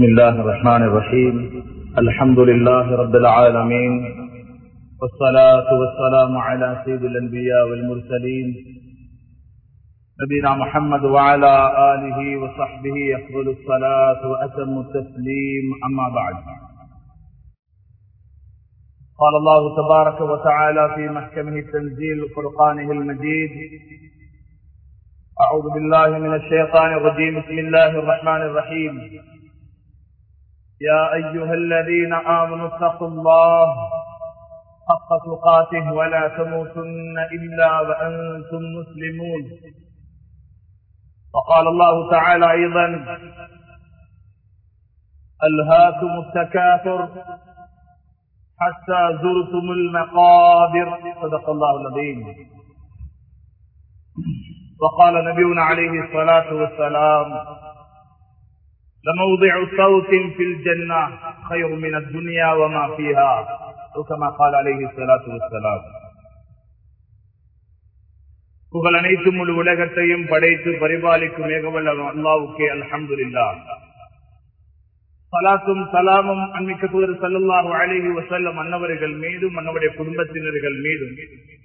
بسم الله الرحمن الرحيم الحمد لله رب العالمين والصلاة والسلام على سيد الأنبياء والمرسلين نبينا محمد وعلى آله وصحبه أفضل الصلاة وأتم التسليم أما بعد قال الله تبارك وتعالى في محكمه التنزيل فرقانه المجيد أعوذ بالله من الشيطان الرجيم بسم الله الرحمن الرحيم يا أيها الذين آمنوا اتقوا الله حق تقاته ولا تموتن إلا وأنتم مسلمون وقال الله تعالى أيضا ألهاكم التكاثر حتى زرتم المقابر صدق الله العظيم وقال نبينا عليه الصلاة والسلام لموضع صوت في الجنة خير من الدنيا وما فيها وكما قال عليه الصلاة والسلام புகழ் அனைத்தும் முழு உலகத்தையும் படைத்து பரிபாலிக்கும் ஏகவல்ல அல்லாவுக்கே அல்ஹம்துலில்லா சலாத்தும் சலாமும் அன்மிக்க தூதர் சல்லாஹு அலிஹி வசல்லம் அன்னவர்கள் மீதும் அன்னவருடைய குடும்பத்தினர்கள் மீதும்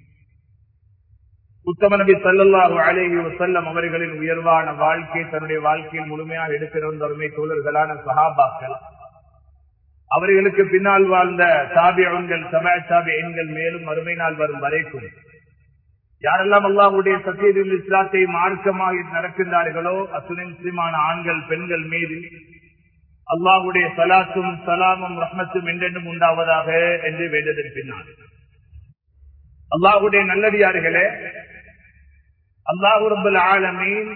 உத்தம நபி சல்லாஹு அலேஹி வசல்லம் அவர்களின் உயர்வான வாழ்க்கை தன்னுடைய வாழ்க்கையில் முழுமையாக எடுத்திருந்த அருமை தோழர்களான சஹாபாக்கள் அவர்களுக்கு பின்னால் வாழ்ந்த தாபியங்கள் சமய தாபி எண்கள் மேலும் அருமை நாள் வரும் வரைக்கும் யாரெல்லாம் அல்லாஹுடைய சத்தியத்தில் இஸ்லாத்தை மார்க்கமாக நடக்கின்றார்களோ அத்துணை முஸ்லிமான ஆண்கள் பெண்கள் மீது அல்லாஹுடைய சலாத்தும் சலாமும் ரஹ்மத்தும் என்றென்றும் உண்டாவதாக என்று வேண்டதன் பின்னால் அல்லாஹுடைய நல்லடியார்களே அல்லாஹு ரபுல் ஆலமீன்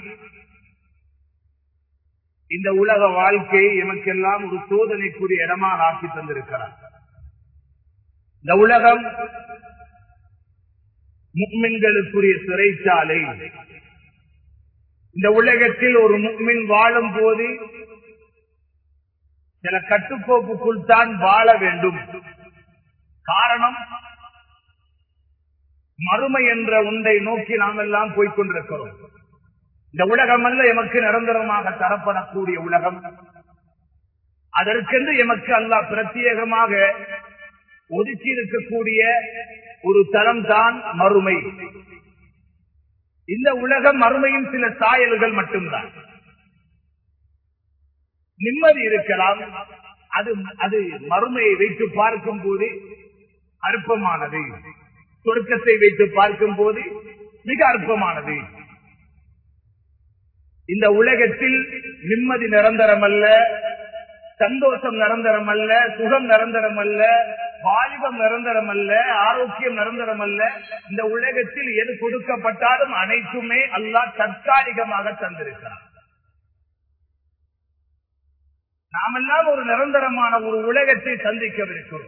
இந்த உலக வாழ்க்கையை எமக்கெல்லாம் ஒரு சோதனைக்குரிய இடமாக ஆக்கி தந்திருக்கிறார் இந்த உலகம் முக்மின்களுக்குரிய சிறைச்சாலை இந்த உலகத்தில் ஒரு முக்மின் வாழும் போது சில கட்டுக்கோப்புக்குள் தான் வாழ வேண்டும் காரணம் மறுமை என்ற ஒன்றை நோக்கி நாம் எல்லாம் போய்கொண்டிருக்கிறோம் இந்த உலகம் அல்ல எமக்கு நிரந்தரமாக தரப்படக்கூடிய உலகம் அதற்கென்று எமக்கு அல்ல பிரத்யேகமாக ஒதுக்கி இருக்கக்கூடிய ஒரு தரம் தான் மறுமை இந்த உலகம் மறுமையின் சில சாயல்கள் மட்டும்தான் நிம்மதி இருக்கலாம் அது அது மறுமையை வைத்து பார்க்கும் போது அற்பமானது சொர்க்கத்தை வைத்து பார்க்கும் போது மிக அற்பமானது இந்த உலகத்தில் நிம்மதி நிரந்தரம் அல்ல சந்தோஷம் நிரந்தரம் அல்ல சுகம் நிரந்தரம் அல்ல வாலிபம் நிரந்தரம் அல்ல ஆரோக்கியம் நிரந்தரம் அல்ல இந்த உலகத்தில் எது கொடுக்கப்பட்டாலும் அனைத்துமே அல்லாஹ் தற்காலிகமாக தந்திருக்கிறார் நாமெல்லாம் ஒரு நிரந்தரமான ஒரு உலகத்தை சந்திக்கவிருக்கிறோம்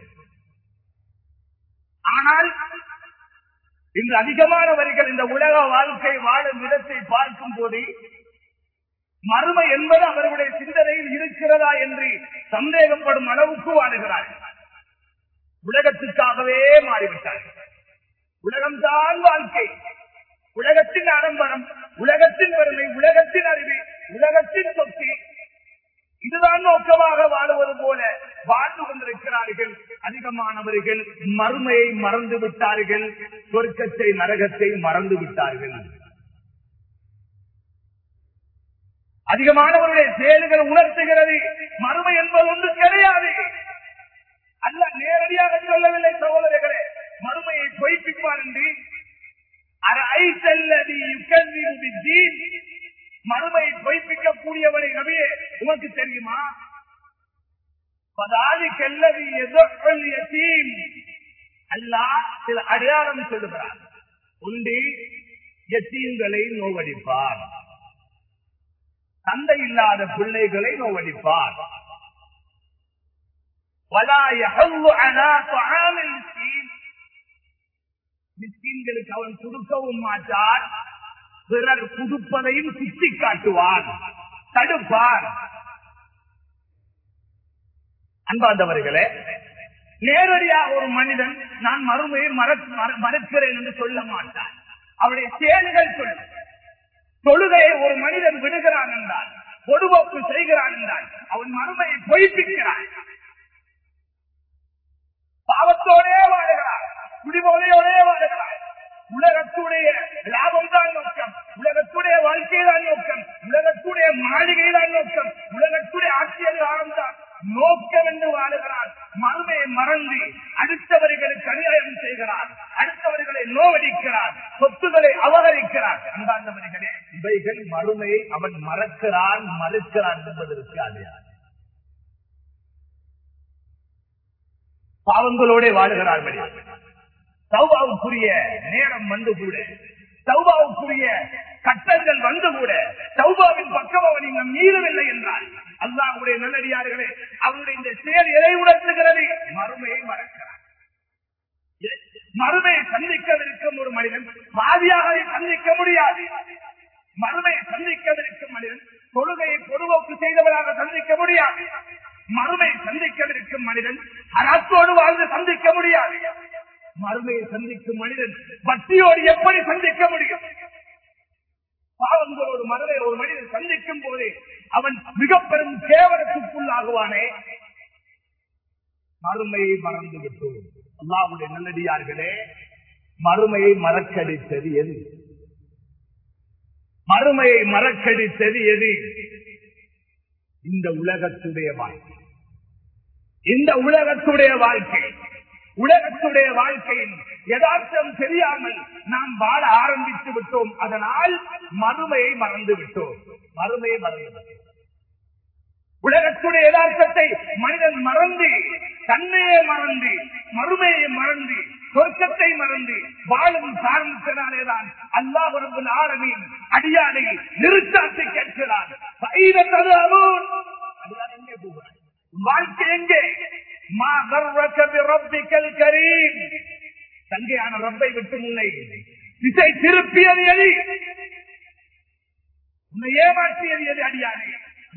ஆனால் இன்று அதிகமானவர்கள் இந்த உலக வாழ்க்கை வாழும் விதத்தை பார்க்கும் போது மறுமை என்பது அவர்களுடைய சிந்தனையில் இருக்கிறதா என்று சந்தேகப்படும் அளவுக்கு வாழுகிறார்கள் உலகத்துக்காகவே மாறிவிட்டார்கள் உலகம்தான் வாழ்க்கை உலகத்தின் ஆடம்பரம் உலகத்தின் வறுமை உலகத்தின் அறிவு உலகத்தின் சொத்து இதுதான் நோக்கமாக வாழுவது போல வாழ்ந்து கொண்டிருக்கிறார்கள் அதிகமானவர்கள் மறுமையை மறந்து விட்டார்கள் சொர்க்கத்தை நரகத்தை மறந்து விட்டார்கள் அதிகமானவருடைய செயல்கள் உணர்த்துகிறது மறுமை என்பது ஒன்று கிடையாது அல்ல நேரடியாக சொல்லவில்லை சகோதரர்களே மறுமையை பொய்ப்பிப்பார் என்று மறுமையை பொய்ப்பிக்கக்கூடியவனை நபியே உனக்கு தெரியுமா அல்லா சில அடையாளம் சொல்லுகிறார் உண்டி எத்தீன்களை நோவடிப்பார் தந்தை இல்லாத பிள்ளைகளை நோவடிப்பார் மிஸ்கீன்களுக்கு அவன் கொடுக்கவும் மாட்டார் பிறர் கொடுப்பதையும் சுட்டி காட்டுவார் தடுப்பார் அன்பாந்தவர்களே நேரடியாக ஒரு மனிதன் நான் மறுமையை மறக்கிறேன் என்று சொல்ல மாட்டான் அவருடைய செயல்கள் சொல்லும் தொழுகையை ஒரு மனிதன் விடுகிறான் என்றால் பொதுவோக்கு செய்கிறான் என்றால் அவன் மறுமையை பொய்ப்பிக்கிறான் பாவத்தோடே வாழுகிறான் குடிபோதையோடே வாழுகிறான் உலகத்துடைய லாபம் தான் நோக்கம் உலகத்துடைய வாழ்க்கை தான் நோக்கம் உலகத்துடைய மாளிகை தான் நோக்கம் உலகத்துடைய ஆட்சியல் தான் நோக்கம் என்று வாழுகிறான் மறுமையை மறந்து அடுத்தவர்களுக்கு அநியாயம் செய்கிறார் அடுத்தவர்களை நோவடிக்கிறார் சொத்துக்களை அபகரிக்கிறார் அன்பார்ந்தவர்களே இவைகள் மறுமையை அவன் மறக்கிறான் மறுக்கிறான் என்பதற்கு அடையாளம் பாவங்களோட வாழுகிறார்கள் சௌபாவுக்குரிய நேரம் வந்து கூட சௌபாவுக்குரிய கட்டங்கள் வந்து கூட சௌபாவின் பக்கம் அவன் இன்னும் மீறவில்லை என்றால் அல்லாஹுடைய நல்லடியார்களே அவருடைய இந்த செயல் எதை உணர்த்துகிறது மறுமையை மறக்கிறார் மறுமையை சந்திக்கவிருக்கும் ஒரு மனிதன் பாதியாக சந்திக்க முடியாது மறுமையை சந்திக்கவிருக்கும் மனிதன் தொழுகையை பொதுவோக்கு செய்தவராக சந்திக்க முடியாது மறுமை சந்திக்கவிருக்கும் மனிதன் அராத்தோடு வாழ்ந்து சந்திக்க முடியாது மறுமையை சந்திக்கும் மனிதன் பக்தியோடு எப்படி சந்திக்க முடியும் பாவங்களோடு மறுமை ஒரு மனிதன் சந்திக்கும் போதே அவன் மிக பெரும் கேவலத்துக்குள்ளாகுவானே மறுமையை மறந்து விட்டோம் அல்லாவுடைய நல்லடியார்களே மறுமையை மறக்கடித்தது எது மறுமையை மறக்கடித்தது எது இந்த உலகத்துடைய வாழ்க்கை இந்த உலகத்துடைய வாழ்க்கை உலகத்துடைய வாழ்க்கையில் யதார்த்தம் தெரியாமல் நாம் வாழ ஆரம்பித்து விட்டோம் அதனால் மறுமையை மறந்து விட்டோம் மறுமையை மறந்து விட்டோம் உலகத்துடைய யதார்த்தத்தை மனிதன் மறந்து தன்னையே மறந்து மறுமையை மறந்து சொர்க்கத்தை மறந்து வாழும் காரணத்தினாலேதான் அல்லாஹ் ஒரு ஆரம்பின் அடியானை நிறுத்தாட்டி கேட்கிறான் எங்கே போகிறான் வாழ்க்கை எங்கே மா கர்வக பிரப்பிக்கல் கரீம் தங்கையான ரப்பை விட்டு முன்னை திசை திருப்பியது எது உன்னை ஏமாற்றியது எது அடியானே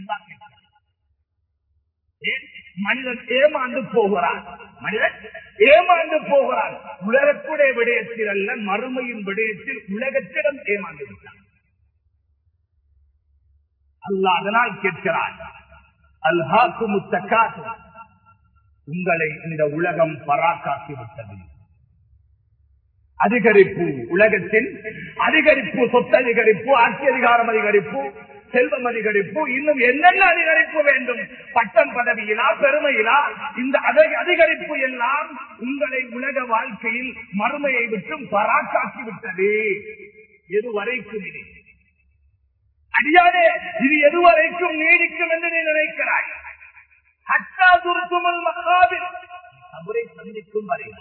மனிதன் ஏமாந்து போகிறான் மனிதன் ஏமாந்து போகிறான் உலகத்துடைய விடயத்தில் அல்ல மறுமையின் விடயத்தில் உலகத்திடம் ஏமாந்து விட்டான் அல்ல அதனால் கேட்கிறான் அல்ஹாக்கு முத்தக்காத்து உங்களை இந்த உலகம் பராக்காக்கி விட்டது அதிகரிப்பு உலகத்தில் அதிகரிப்பு சொத்து அதிகரிப்பு ஆட்சி அதிகாரம் அதிகரிப்பு செல்வம் அதிகரிப்பு இன்னும் என்னென்ன அதிகரிப்பு வேண்டும் பட்டம் பதவியிலா பெருமையிலா இந்த அதிகரிப்பு எல்லாம் உங்களை உலக வாழ்க்கையில் மறுமையை விட்டும் பராக்காக்கி விட்டது எதுவரைக்கும் இது அடியானே இது எதுவரைக்கும் நீடிக்கும் என்று நீ நினைக்கிறாய் அட்டா துருத்துமல் மகாவில் கபரை சந்திக்கும் வரை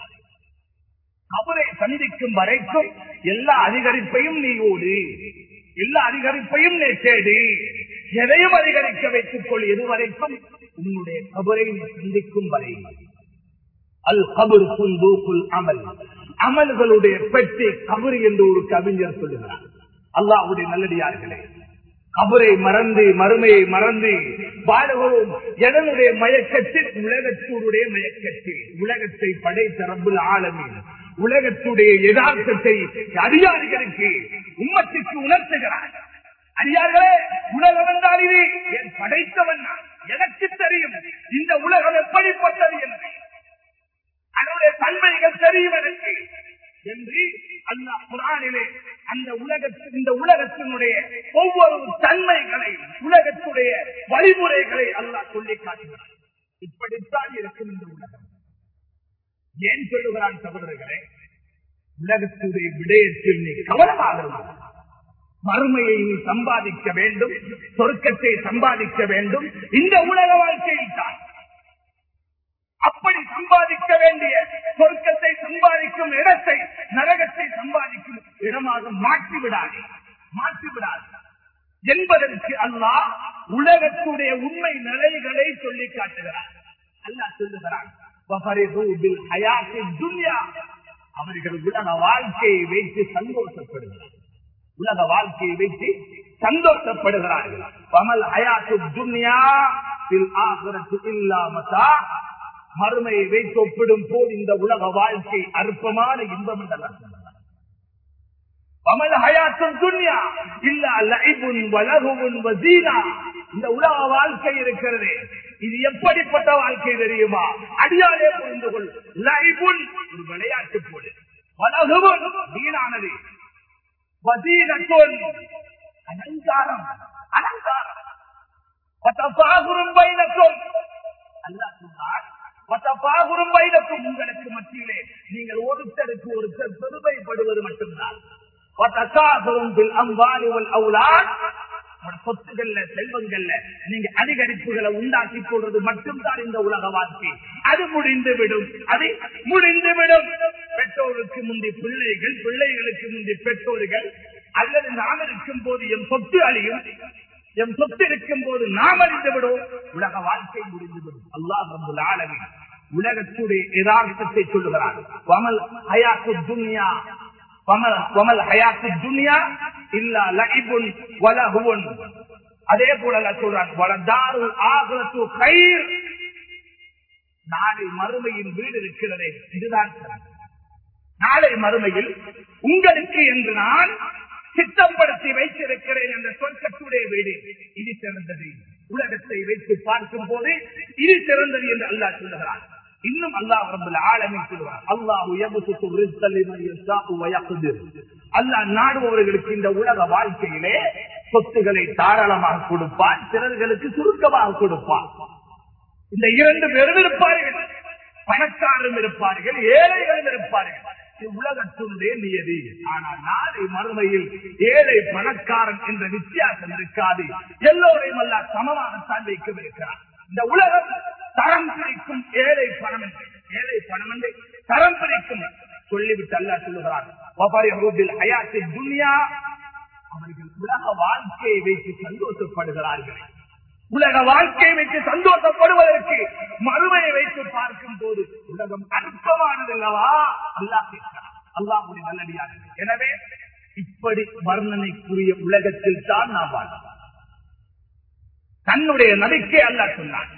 கபரை சந்திக்கும் வரைக்கும் எல்லா அதிகரிப்பையும் நீ ஓடு எல்லா அதிகரிப்பையும் நீ தேடு எதையும் அதிகரிக்க வைத்துக் கொள் எதுவரைக்கும் உன்னுடைய கபரை நீ சந்திக்கும் வரை அல் கபர் குந்தூக்குல் அமல் அமல்களுடைய பெட்டி கபரு என்று ஒரு கவிஞர் சொல்லுகிறார் அல்லாவுடைய நல்லடியார்களே கபரை மறந்து மறுமையை மறந்து வாழவும் எதனுடைய மயக்கத்தில் உலகத்தூருடைய மயக்கத்தில் உலகத்தை படைத்த ரப்புல் ஆலமின் உலகத்துடைய யதார்த்தத்தை அதிகாரிகளுக்கு உம்மத்துக்கு உணர்த்துகிறார் அடியார்களே உலகம் என்றால் இது என் படைத்தவன் நான். எனக்கு தெரியும் இந்த உலகம் எப்படிப்பட்டது என்று அதனுடைய தன்மைகள் தெரியும் எனக்கு என்று அல்லாஹ் குரானிலே அந்த உலகத்தின் இந்த உலகத்தினுடைய ஒவ்வொரு தன்மைகளை உலகத்துடைய வழிமுறைகளை அல்லாஹ் சொல்லி காட்டுகிறார் இப்படித்தான் இருக்கும் இந்த உலகம் ஏன் சொல்லுகிறான் சகோதரர்களே உலகத்துடைய விடயத்தில் நீ கவனமாக இருந்தார் மறுமையை நீ சம்பாதிக்க வேண்டும் சொர்க்கத்தை சம்பாதிக்க வேண்டும் இந்த உலக வாழ்க்கையில் தான் அப்படி சம்பாதிக்க வேண்டிய சொர்க்கத்தை சம்பாதிக்கும் இடத்தை நரகத்தை சம்பாதிக்கும் இடமாக மாற்றிவிடாது மாற்றிவிடாது என்பதற்கு அல்லாஹ் உலகத்துடைய உண்மை நிலைகளை சொல்லி காட்டுகிறார் அல்லாஹ் சொல்லுகிறான் அவர்கள் உலக வாழ்க்கையை வைத்து சந்தோஷப்படுகிறார் உலக வாழ்க்கையை வைத்து சந்தோஷப்படுகிறார்கள் பமல் ஹயாத்து துன்யா இல்லாமத்தா மறுமையை வைத்து ஒப்பிடும் போது இந்த உலக வாழ்க்கை அற்பமான இன்பம் என்று பமல் ஹயாத்து துன்யா இல்ல லஐபுன் வலகுன் வசீனா இந்த உலக வாழ்க்கை இருக்கிறது இது எப்படிப்பட்ட வாழ்க்கை தெரியுமா அடியாலே புரிந்து கொள் லைபுன் ஒரு விளையாட்டு போடு வலகுவன் வீணானது வசீனத்தோன் அலங்காரம் அலங்காரம் வத்தபாகுரும் பைனக்கும் அல்லாஹ் சொன்னார் வத்தபாகுரும் பைனக்கும் உங்களுக்கு மத்தியிலே நீங்கள் ஒருத்தருக்கு ஒருத்தர் பெருமைப்படுவது மட்டும்தான் வத்தசாகுரும் பில் அம்வாலி வல் அவுலாத் சொத்துகள்ல செல்வங்கள்ல நீங்க அதிகரிப்புகளை உண்டாக்கி கொள்வது மட்டும்தான் இந்த உலக வாழ்க்கை அது முடிந்து விடும் அது முடிந்து விடும் பெற்றோருக்கு முந்தி பிள்ளைகள் பிள்ளைகளுக்கு முந்தி பெற்றோர்கள் அல்லது நாம் இருக்கும் போது என் சொத்து அழியும் என் சொத்து இருக்கும் போது நாம் அறிந்து விடும் உலக வாழ்க்கை முடிந்து விடும் அல்லாஹ் ரபுல் ஆலமின் உலகத்துடைய யதார்த்தத்தை சொல்லுகிறார் வமல் ஹயாத்து துன்யா வமல் ஹயாத்து துன்யா இல்லா லஇபுன் வலஹுவன் அதே போல அல்லாஹ் சொல்றான் வலதாரு ஆகிரத்து கைர் நாளை மறுமையின் வீடு இருக்கிறதே இதுதான் சிறந்தது. நாளை மறுமையில் உங்களுக்கு என்று நான் சித்தப்படுத்தி வைத்திருக்கிறேன் என்ற சொற்கத்துடைய வீடு இது சிறந்தது உலகத்தை வைத்து பார்க்கும் போது இது சிறந்தது என்று அல்லாஹ் சொல்லுகிறார் இன்னும் அல்லாஹ் ரபுல் ஆலமீன் சொல்லுவார் அல்லாஹு யபசுத்து ரிஸ்க லிமன் யஷாஉ வ யக்திர் அல்லாஹ் நாடுபவர்களுக்கு இந்த உலக வாழ்க்கையிலே சொத்துக்களை தாராளமாக கொடுப்பான் சிலர்களுக்கு சுருக்கமாக கொடுப்பான் இந்த இரண்டு பேரும் இருப்பார்கள் பணக்காரரும் இருப்பார்கள் ஏழைகளும் இருப்பார்கள் இது உலகத்தினுடைய நியதி ஆனால் நாளை மறுமையில் ஏழை பணக்காரன் என்ற வித்தியாசம் இருக்காது எல்லோரையும் அல்ல சமமாகத்தான் வைக்கவிருக்கிறார் இந்த உலகம் தரம் பிரிக்கும் ஏழை பணம் என்று ஏழை பணம் என்று தரம் பிரிக்கும் சொல்லிவிட்டு அல்ல சொல்லுகிறார் ஹயாத்தி துனியா அவர்கள் உலக வாழ்க்கையை வைத்து சந்தோஷப்படுகிறார்கள் உலக வாழ்க்கையை வைத்து சந்தோஷப்படுவதற்கு மறுமையை வைத்து பார்க்கும் போது உலகம் அற்பமானது அல்லவா அல்லாஹ் அல்லாஹுடைய நல்லடியாக எனவே இப்படி வர்ணனைக்குரிய உலகத்தில் தான் நாம் வாழ்வோம் தன்னுடைய நபிக்கை அல்லாஹ் சொன்னான்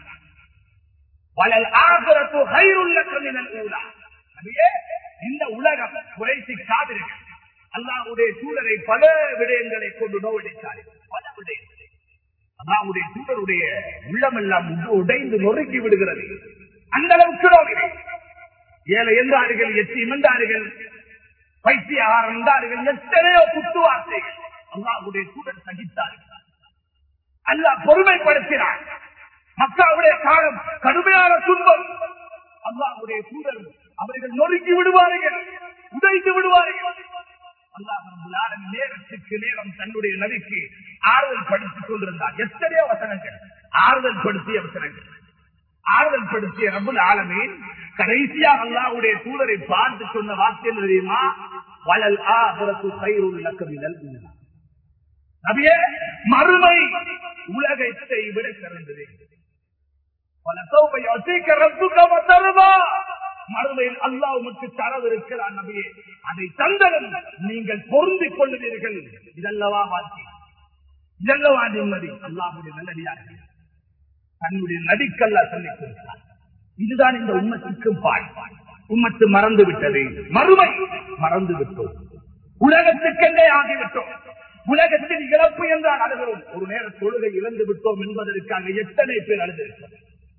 வளல் ஆகரத்து ஹைருள்ள கமினல் ஊலா நபியே இந்த உலகம் குறைசி காதிருக்கு அல்லாஹ்வுடைய சூழலை பல விடயங்களை கொண்டு நோவடித்தார்கள் பல விடயங்கள் அல்லாவுடைய தூதருடைய உள்ளமெல்லாம் உடைந்து நொறுக்கி விடுகிறது அந்த அளவுக்கு நோவினை ஏழை என்றார்கள் எத்தி என்றார்கள் பைத்தியாரம் என்றார்கள் எத்தனையோ குத்துவார்த்தைகள் அல்லாவுடைய தூதர் சகித்தார்கள் அல்லாஹ் பொறுமைப்படுத்தினார் மக்காவுடைய காலம் கடுமையான துன்பம் அல்லாவுடைய தூதர் அவர்கள் நொறுக்கி விடுவார்கள் உடைத்து விடுவார்கள் அல்லாஹ் நேரத்துக்கு நேரம் தன்னுடைய நபிக்கு ஆறுதல் படுத்திக் கொண்டிருந்தார் எத்தனையோ வசனங்கள் ஆறுதல் படுத்திய வசனங்கள் ஆறுதல் படுத்திய ரபுல் ஆலமீன் கடைசியா அல்லாவுடைய தூதரை பார்த்து சொன்ன வார்த்தை என்ன தெரியுமா வளல் ஆபரத்து கயிறுள்ள கவிதல் நபியே மறுமை உலகத்தை விட சிறந்தது பல சௌபை ரப்புக மறுமையில் அல்லாஹ் உமக்கு தரவிருக்கிறார் நபியே அதை தந்ததும் நீங்கள் பொருந்திக் கொள்ளுவீர்கள் இதல்லவா வாழ்க்கை இதல்லவா நிம்மதி அல்லாஹுடைய நல்லடியாக தன்னுடைய நடிக்கல்லா சொல்லிக் கொடுத்தார் இதுதான் இந்த உண்மத்திற்கும் பாய் உம்மத்து மறந்து விட்டது மறுமை மறந்து விட்டோம் உலகத்துக்கென்றே ஆகிவிட்டோம் உலகத்தின் இழப்பு என்றால் அழுகிறோம் ஒரு நேர தொழுகை இழந்து விட்டோம் என்பதற்காக எத்தனை பேர் அழுதிருக்கிறோம்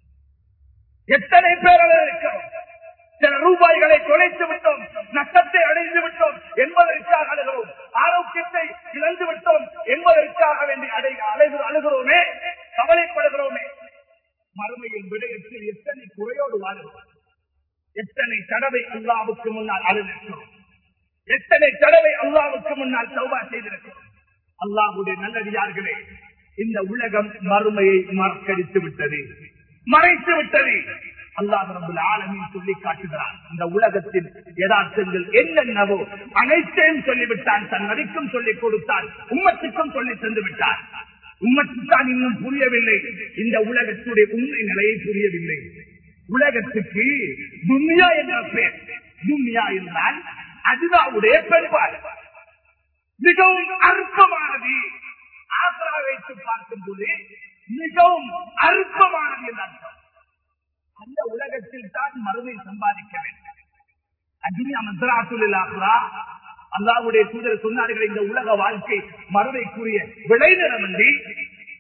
எத்தனை பேர் அழுதிருக்கிறோம் சில ரூபாய்களை தொலைத்து விட்டோம் நஷ்டத்தை அடைந்து விட்டோம் என்பதற்காக அழுகிறோம் ஆரோக்கியத்தை இழந்து விட்டோம் என்பதற்காக வேண்டி அடை அழைகு அழுகிறோமே கவலைப்படுகிறோமே மறுமையின் விடயத்தில் எத்தனை குறையோடு வாழ்கிறோம் எத்தனை தடவை அல்லாவுக்கு முன்னால் அழுதிருக்கிறோம் எத்தனை தடவை அல்லாவுக்கு முன்னால் சௌபா செய்திருக்கிறோம் அல்லாஹுடைய நல்லடியார்களே இந்த உலகம் மறுமையை மறக்கடித்து விட்டது மறைத்து விட்டது அல்லாஹ் ரபுல் ஆலமின் சொல்லி காட்டுகிறார் இந்த உலகத்தின் யதார்த்தங்கள் என்னென்னவோ அனைத்தையும் சொல்லிவிட்டான் தன் நதிக்கும் சொல்லிக் கொடுத்தான் உம்மத்துக்கும் சொல்லி தந்து விட்டான் உம்மத்துத்தான் இன்னும் புரியவில்லை இந்த உலகத்துடைய உண்மை நிலையை புரியவில்லை உலகத்துக்கு துன்யா என்ற பெயர் துன்யா என்றால் அதுதாவுடைய பெரும்பாடு மிகவும் அற்பமானது ஆசரா வைத்து பார்க்கும் போது மிகவும் அற்பமானது என்ற அர்த்தம் அந்த உலகத்தில் தான் மறுமை சம்பாதிக்க வேண்டும் அஜினியா மந்திராசுல்லா அல்லாவுடைய தூதர் சொன்னார்கள் இந்த உலக வாழ்க்கை மறுமைக்குரிய விளைநிலம் அன்றி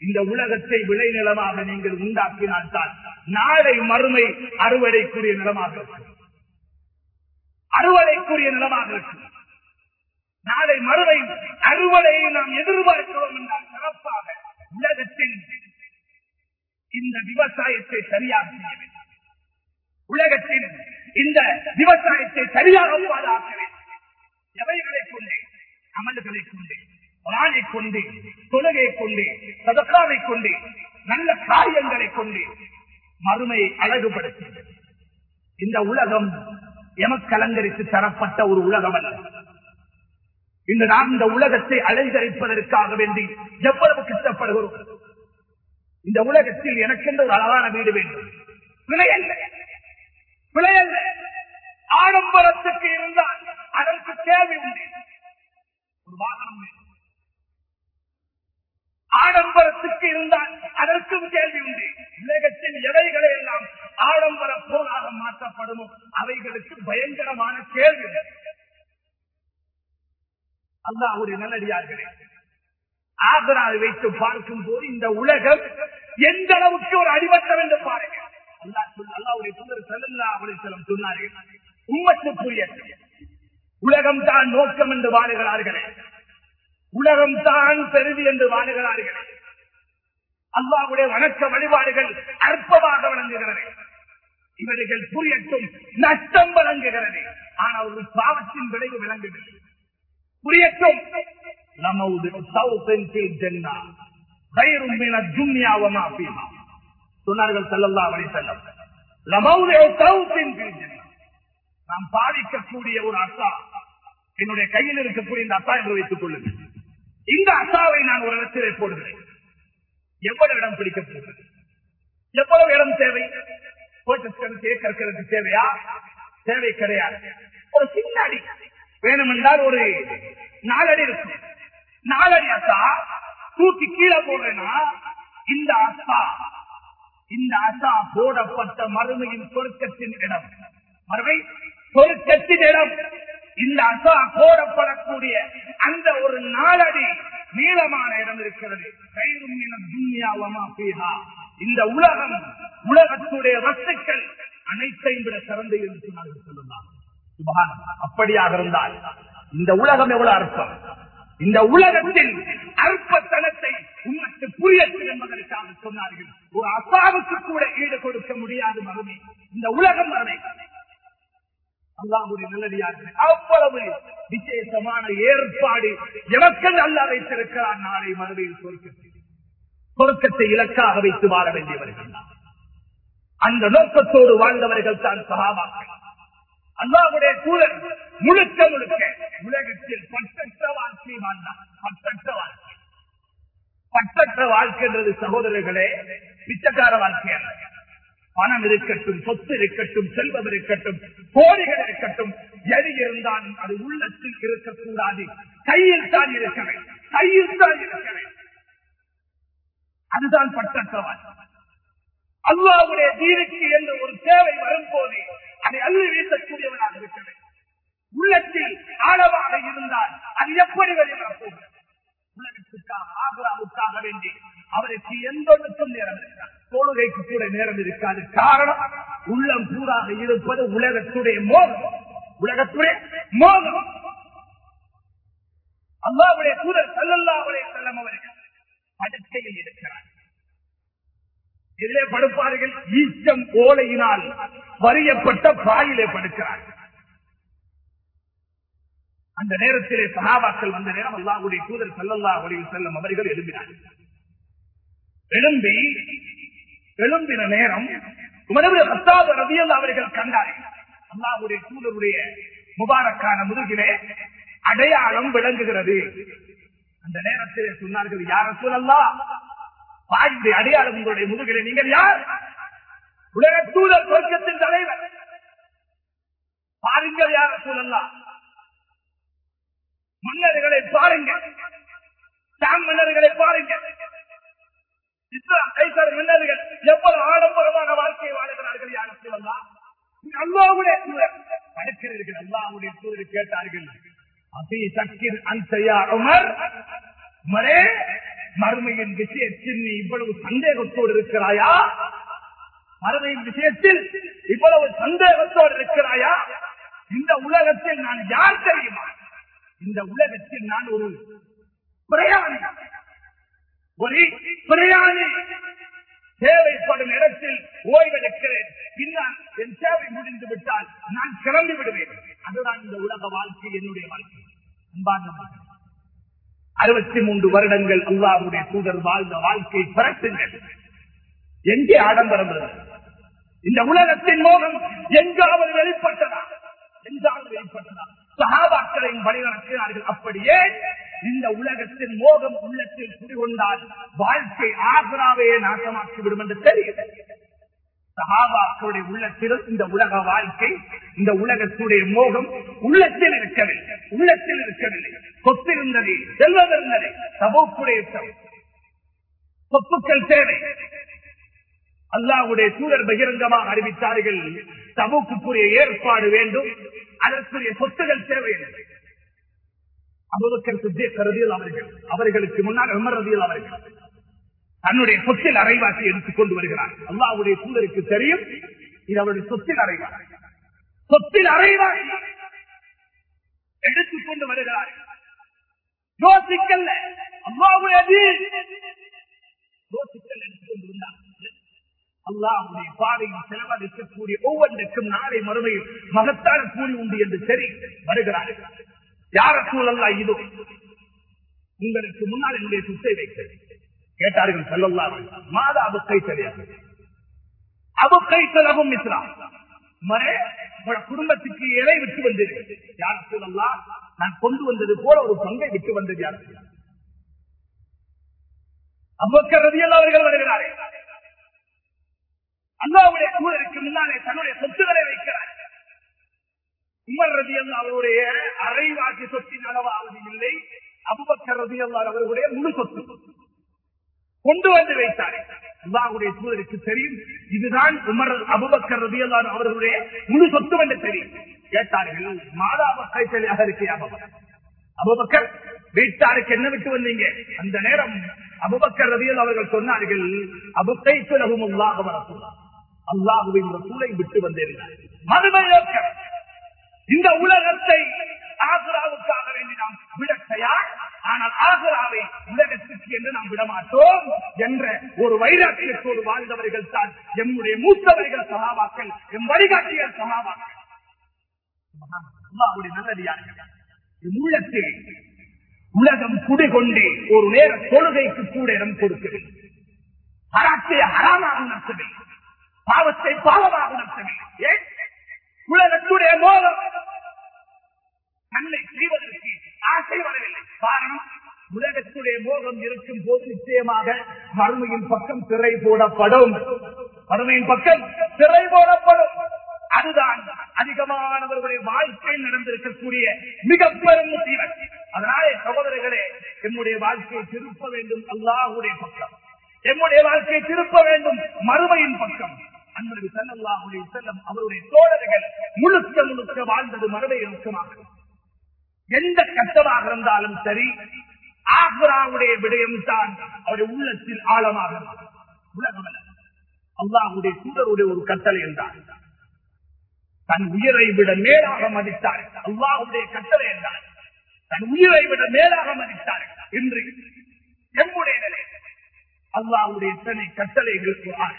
இந்த உலகத்தை விளைநிலமாக நீங்கள் உண்டாக்கினால்தான் நாளை மறுமை அறுவடைக்குரிய நிலமாக இருக்கும் அறுவடைக்குரிய நிலமாக இருக்கும் நாளை மறுமை அறுவடையை நாம் எதிர்பார்க்கிறோம் என்றால் சிறப்பாக உலகத்தில் இந்த விவசாயத்தை சரியாக செய்ய வேண்டும் உலகத்தில் இந்த விவசாயத்தை சரியாக பாதுகாக்க வேண்டும் எவைகளை கொண்டு அமல்களை கொண்டு குரானை கொண்டு தொழுகை கொண்டு சதக்காவை கொண்டு நல்ல காரியங்களை கொண்டு மறுமையை அழகுபடுத்தி இந்த உலகம் எமக்கு அலங்கரித்து தரப்பட்ட ஒரு உலகம் அல்ல இன்று நாம் இந்த உலகத்தை அலங்கரிப்பதற்காக வேண்டி எவ்வளவு கஷ்டப்படுகிறோம் இந்த உலகத்தில் எனக்கென்று ஒரு அழகான வீடு வேண்டும் பிழையல்ல பிழையல்ல ஆடம்பரத்துக்கு இருந்தால் அதற்கு தேவை உண்டு ஒரு வாகனம் வேண்டும் ஆடம்பரத்துக்கு இருந்தால் அதற்கும் கேள்வி உண்டு உலகத்தில் எவைகளை எல்லாம் ஆடம்பர பொருளாக மாற்றப்படுமோ அவைகளுக்கு பயங்கரமான கேள்வி உண்டு. அல்லாஹுடைய நல்லடியார்களே ஆதராவை வைத்து பார்க்கும் போது இந்த உலகம் எந்த அளவுக்கு ஒரு அடிபட்டம் என்று பாருங்க அல்லாஹ் சொல்~ அல்லாஹ்வுடைய தூதர் ஸல்லல்லாஹு அலைஹி வஸல்லம் சொன்னார்கள் உம்மத்துக்குரிய உலகம் தான் நோக்கம் என்று வாழுகிறார்களே உலகம் தான் பெருதி என்று வாழுகிறார்களே அல்லாஹ்வுடைய வணக்க வழிபாடுகள் அற்பமாக விளங்குகிறது இவர்கள் புரியட்டும் நஷ்டம் வழங்குகிறது ஆனால் ஒரு பாவத்தின் விளைவு விளங்குகிறது புரியட்டும் லமௌது சௌத்தின் ஃபில் ஜன்னா கைரும் மின துன்யா வமா ஃபீஹா சொன்னார்கள் ஸல்லல்லாஹு அலைஹி வஸல்லம் லமௌது சௌத்தின் ஃபில் ஜன்னா நாம் பாதிக்கக்கூடிய ஒரு அசா என்னுடைய கையில் இருக்கக்கூடிய இந்த அசா என்று வைத்துக் கொள்ளுங்கள் இந்த அசாவை நான் ஒரு இடத்திலே போடுகிறேன் எவ்வளவு இடம் பிடிக்க போகிறது எவ்வளவு இடம் தேவை கோட்டஸ்கனுக்கு கற்கிறது தேவையா தேவை கிடையாது ஒரு சின்ன அடி வேணுமென்றால் ஒரு நாலடி இருக்கும் நாலடி அசா தூக்கி கீழே போடுறேன்னா இந்த அசா இந்த அசா போடப்பட்ட மறுமையின் சொருக்கத்தின் இடம் மறுமை சொருக்கத்தின் இடம் இந்த அசா போடப்படக்கூடிய அந்த ஒரு நாலடி நீளமான இடம் இருக்கிறது கைரும் இன துன்யாவமா பீஹா. இந்த உலகம் உலகத்துடைய வஸ்துக்கள் அனைத்தையும் விட சிறந்து என்று சொன்னார்கள் சொல்லுங்கள் சுபஹான். அப்படியாக இருந்தால் இந்த உலகம் எவ்வளவு அர்த்தம் இந்த உலகத்தில் அற்பத்தனத்தை உமக்கு புரியட்டும் என்பதற்காக சொன்னார்கள் ஒரு அசாவுக்கு கூட ஈடு கொடுக்க முடியாது மறுமை இந்த உலகம் மறுமை அல்லாஹுடைய நல்லடியார்கள் அவ்வளவு விசேஷமான ஏற்பாடு எவர்கள் அல்லா வைத்திருக்கிறார் நாளை மறுமையில் சொர்க்கத்தை சொர்க்கத்தை இலக்காக வைத்து வாழ வேண்டியவர்கள் தான். அந்த நோக்கத்தோடு வாழ்ந்தவர்கள் தான் சகாபாக்கள் அல்லாவுடைய சூழல் முழுக்க முழுக்க உலகத்தில் பட்டற்ற வாழ்க்கை வாழ்ந்தார் பட்டற்ற வாழ்க்கை பட்டற்ற வாழ்க்கைன்றது சகோதரர்களே பிச்சைக்கார வாழ்க்கை அல்ல பணம் இருக்கட்டும் சொத்து இருக்கட்டும் செல்வம் இருக்கட்டும் கோடிகள் இருக்கட்டும் எது இருந்தாலும் அது உள்ளத்தில் இருக்கக்கூடாது கையில் தான் இருக்க வேண்டும் கையில் தான் இருக்க வேண்டும் அதுதான் பட்டற்ற வாழ்க்கை அல்லாவுடைய தீனுக்கு என்ற ஒரு தேவை வரும்போது அதை அள்ளி வீசக்கூடியவனாக இருக்க வேண்டும் உள்ளத்தில் ஆழமாக இருந்தால் அது எப்படி வெளிவரப்போகிறது உலகத்துக்காக ஆகுராவுக்காக வேண்டி அவருக்கு எந்த ஒன்றுக்கும் நேரம் இருக்காது தொழுகைக்கு கூட நேரம் இருக்காது காரணம் உள்ளம் பூராக இருப்பது உலகத்துடைய மோகம் உலகத்துடைய மோகம் அல்லாவுடைய தூதர் செல்லல்லாவுடைய செல்லம் அவர்கள் படுக்கையில் இருக்கிறார் இதிலே படுப்பார்கள் ஈச்சம் ஓலையினால் வரியப்பட்ட பாயிலே படுக்கிறார்கள் அந்த நேரத்திலே சகாபாக்கள் வந்த நேரம் அல்லாஹுடைய தூதர் சல்லல்லா உடைய செல்லும் அவர்கள் எழும்பினார்கள் எழும்பி எழும்பின நேரம் பத்தாவது ரவியல் அவர்கள் கண்டார்கள் அல்லாஹுடைய தூதருடைய முபாரக்கான முதுகிலே அடையாளம் விளங்குகிறது அந்த நேரத்திலே சொன்னார்கள் யார சூழல்லா வாயுடைய அடையாளம் உங்களுடைய முதுகிலே நீங்கள் யார் உலக தூதர் சொர்க்கத்தின் தலைவர் பாருங்கள் யார சூழல்லா மன்னர்களை பாருங்கள் சாம் மன்னர்களை பாருங்கள் இஸ்லாம் கைசர் மன்னர்கள் எவ்வளவு ஆடம்பரமான வாழ்க்கையை வாழ்கிறார்கள் யாரும் சொல்லலாம் அல்லாவுடைய தூதர் படுக்கிறீர்கள் அல்லாவுடைய தூதர் கேட்டார்கள் அபி சக்கீர் அன்சையா உமர் உமரே மறுமையின் விஷயத்தில் நீ இவ்வளவு சந்தேகத்தோடு இருக்கிறாயா மறுமையின் விஷயத்தில் இவ்வளவு சந்தேகத்தோடு இருக்கிறாயா இந்த உலகத்தில் நான் யார் தெரியுமா இந்த உலகத்தில் நான் ஒரு பிரயாணி ஒரு பிரயாணி தேவைப்படும் இடத்தில் ஓய்வெடுக்கிறேன் பின்னால் என் சேவை முடிந்து விட்டால் நான் கிளம்பி விடுவேன் அதுதான் இந்த உலக வாழ்க்கை என்னுடைய வாழ்க்கை அன்பார்ந்த அறுபத்தி மூன்று வருடங்கள் அல்லாவுடைய தூதர் வாழ்ந்த வாழ்க்கை பிறட்டுங்கள் எங்கே ஆடம்பரம் இருந்தது? இந்த உலகத்தின் மோகம் எங்காவது வெளிப்பட்டதா எங்காவது வெளிப்பட்டதா சகாபாக்களையும் வழி நடக்கிறார்கள் அப்படியே இந்த உலகத்தின் மோகம் உள்ளத்தில் குடிகொண்டால் வாழ்க்கை ஆக்ராவையே நாசமாக்கிவிடும் என்று தெரியுது சகாபாக்களுடைய உள்ளத்திலும் இந்த உலக வாழ்க்கை இந்த உலகத்துடைய மோகம் உள்ளத்தில் இருக்கவில்லை உள்ளத்தில் இருக்கவில்லை சொத்து இருந்தது செல்வம் இருந்தது சபோக்குடைய சொத்துக்கள் தேவை அல்லாவுடைய சூழல் பகிரங்கமாக அறிவித்தார்கள் சமூகத்துக்குரிய ஏற்பாடு வேண்டும் அதற்குரிய சொத்துகள் தேவை அபுபக்கர் சித்திக் ரதியல் அவர்கள் அவர்களுக்கு முன்னால் உமர் ரதியல் அவர்கள் தன்னுடைய சொத்தில் அரைவாசி எடுத்துக் கொண்டு வருகிறார் அல்லாவுடைய சூழலுக்கு தெரியும் இது அவருடைய சொத்தில் அரைவாசி சொத்தில் அரைவாசி எடுத்துக் கொண்டு வருகிறார் யோசிக்கல்ல அல்லாவுடைய தீன். யோசிக்கல் எடுத்துக் கொண்டு வந்தார் அல்லாஹுடைய பாதையில் செலவழிக்கக்கூடிய ஒவ்வொன்றுக்கும் நாளை மறுமையில் மகத்தான கூலி உண்டு என்று சரி வருகிறார்கள் யார சூழல்லா இது உங்களுக்கு முன்னால் என்னுடைய சுத்தை வைக்கிறேன் கேட்டார்கள் செல்லல்லாமல் மாதா அபுக்கை தெரியாது அபுக்கை செலவும் இஸ்லாம் மரே உங்களோட குடும்பத்துக்கு இலை விட்டு வந்தது யார சூழல்லா நான் கொண்டு வந்தது போல ஒரு பங்கை விட்டு வந்தது யார் அபுக்கர் ரதியல் அவர்கள் வருகிறார்கள் அல்லாவுடைய சூழலுக்கு முன்னாலே தன்னுடைய சொத்துக்களை வைக்கிறார் உமர் ரதி அவருடைய அரைவாசி சொத்தின் அளவாவது இல்லை அபுபக்கர் ரதி அவர்களுடைய முழு சொத்து கொண்டு வந்து வைத்தார் அல்லாவுடைய சூழலுக்கு தெரியும் இதுதான் உமர் அபுபக்கர் ரதி அவர்களுடைய முழு சொத்து என்று தெரியும் கேட்டார்கள் மாதாப கைத்தலியாக இருக்கையாக அபுபக்கர் வீட்டாருக்கு என்ன விட்டு வந்தீங்க அந்த நேரம் அபுபக்கர் ரதியல் அவர்கள் சொன்னார்கள் அபுக்கை சுலகும் உள்ளாக வரக்கூடாது அல்லாஹுவின் ரசூலை விட்டு வந்திருந்தார் மறுமை நோக்கம் இந்த உலகத்தை ஆகுராவுக்காக வேண்டி நாம் விட தயார் ஆனால் ஆகுராவை உலகத்திற்கு என்று நாம் விடமாட்டோம் என்ற ஒரு வைராக்கியத்தோடு வாழ்ந்தவர்கள் தான் எம்முடைய மூத்தவர்கள் சகாபாக்கள் எம் வழிகாட்டியல் சகாபாக்கள் அல்லாஹுடைய நல்லடியார்கள் எம் உள்ளத்தில் உலகம் குடிகொண்டு ஒரு நேர தொழுகைக்கு கூட இடம் கொடுக்கவில்லை ஹராத்தை ஹராமாக உணர்த்தவில்லை பாவத்தை பாவமாக உணர்த்தவில்லை ஏன் உலகத்துடைய மோகம் நன்மை செய்வதற்கு ஆசை வரவில்லை காரணம் உலகத்துடைய மோகம் இருக்கும் போது நிச்சயமாக மறுமையின் பக்கம் திரை போடப்படும் மறுமையின் பக்கம் திரை போடப்படும் அதுதான் அதிகமானவர்களுடைய வாழ்க்கையில் நடந்திருக்கக்கூடிய மிக பெரும் முசீவன் அதனாலே சகோதரர்களே என்னுடைய வாழ்க்கையை திருப்ப வேண்டும் அல்லாஹுடைய பக்கம் என்னுடைய வாழ்க்கையை திருப்ப வேண்டும் மறுமையின் பக்கம் அன்பது செல்லல்லாஹுடைய செல்லம் அவருடைய தோழர்கள் முழுக்க முழுக்க வாழ்ந்தது மறுமை நோக்கமாக எந்த கஷ்டமாக இருந்தாலும் சரி ஆக்ராவுடைய விடயம் தான் அவருடைய உள்ளத்தில் ஆழமாக உலகம் அல்லாஹுடைய சூழருடைய ஒரு கட்டளை என்றார் தன் உயிரை விட மேலாக மதித்தார் அல்லாஹுடைய கட்டளை என்றார் தன் உயிரை விட மேலாக மதித்தார் இன்று எம்முடைய நிலை அல்லாஹுடைய எத்தனை கட்டளைகள்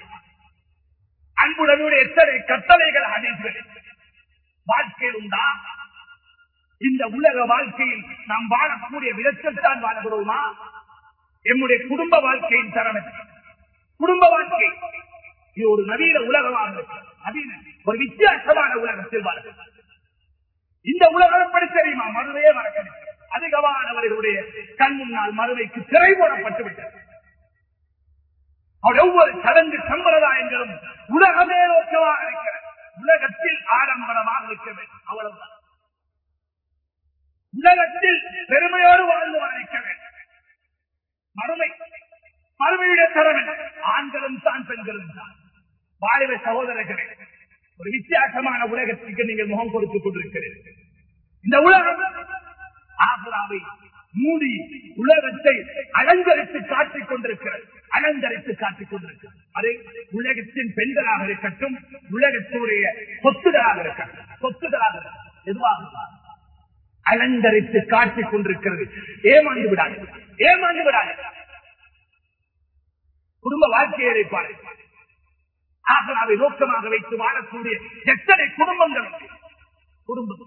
அன்புடனுடைய எத்தனை கட்டளைகள் அனைத்து வாழ்க்கையில் உண்டா இந்த உலக வாழ்க்கையில் நாம் வாழக்கூடிய விதத்தில் தான் வாழகிறோமா எம்முடைய குடும்ப வாழ்க்கையின் தரம் குடும்ப வாழ்க்கை இது ஒரு நவீன உலகமாக இருக்கு. நவீன ஒரு வித்தியாசமான உலகத்தில் வாழ்க்கை இந்த உலகம் எப்படி தெரியுமா மறுவையே மறக்கிறது அதிகமானவர்களுடைய கண் முன்னால் மறுவைக்கு திரை போடப்பட்டு விட்டது அவருடைய ஒவ்வொரு சடங்கு சம்பிரதாயங்களும் உலகமே நோக்கமாக இருக்கிறது உலகத்தில் ஆடம்பரமாக இருக்க வேண்டும் அவ்வளவுதான் உலகத்தில் பெருமையோடு வாழ்ந்து வரைக்க வேண்டும் மறுமை மறுமையுடைய தரம் ஆண்களும் தான் பெண்களும் தான் வாலிப சகோதரர்களே ஒரு வித்தியாசமான உலகத்திற்கு நீங்கள் முகம் கொடுத்துக் கொண்டிருக்கிறீர்கள் இந்த உலகம் ஆகுராவை மூடி உலகத்தை அலங்கரித்து காட்டிக் கொண்டிருக்கிறது அலங்கரித்து காட்டிக் கொண்டிருக்கிறது அது உலகத்தின் பெண்களாக இருக்கட்டும் உலகத்துடைய சொத்துகளாக இருக்கட்டும் சொத்துகளாக இருக்கட்டும் எதுவாக இருந்தாலும் அலங்கரித்து காட்டிக் கொண்டிருக்கிறது ஏமாந்து விடாது ஏமாந்து விடாது குடும்ப வாழ்க்கையை பாருங்கள் ஆகலாவை நோக்கமாக வைத்து வாழக்கூடிய எத்தனை குடும்பங்கள் உண்டு? குடும்பம்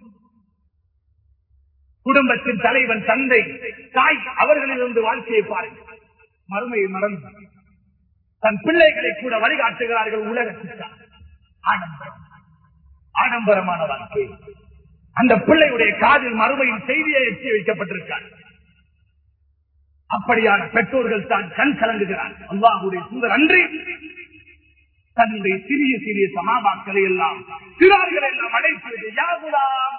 குடும்பத்தின் தலைவன் தந்தை தாய் அவர்களிலிருந்து வாழ்க்கையை பாருங்கள் மறுமையை மறந்து தன் பிள்ளைகளை கூட வழிகாட்டுகிறார்கள் உலகத்திற்காக ஆடம்பரம் ஆடம்பரமான வாழ்க்கை அந்த பிள்ளையுடைய காதில் மறுமையின் செய்தியை எட்டி வைக்கப்பட்டிருக்கார் அப்படியான பெற்றோர்கள் தான் கண் கலங்குகிறார் அல்லாஹுடைய சுந்தர் அன்றி தன்னுடைய சிறிய சிறிய சமாபாக்களை எல்லாம் சிறார்களை எல்லாம் அழைப்பது யாகுலாம்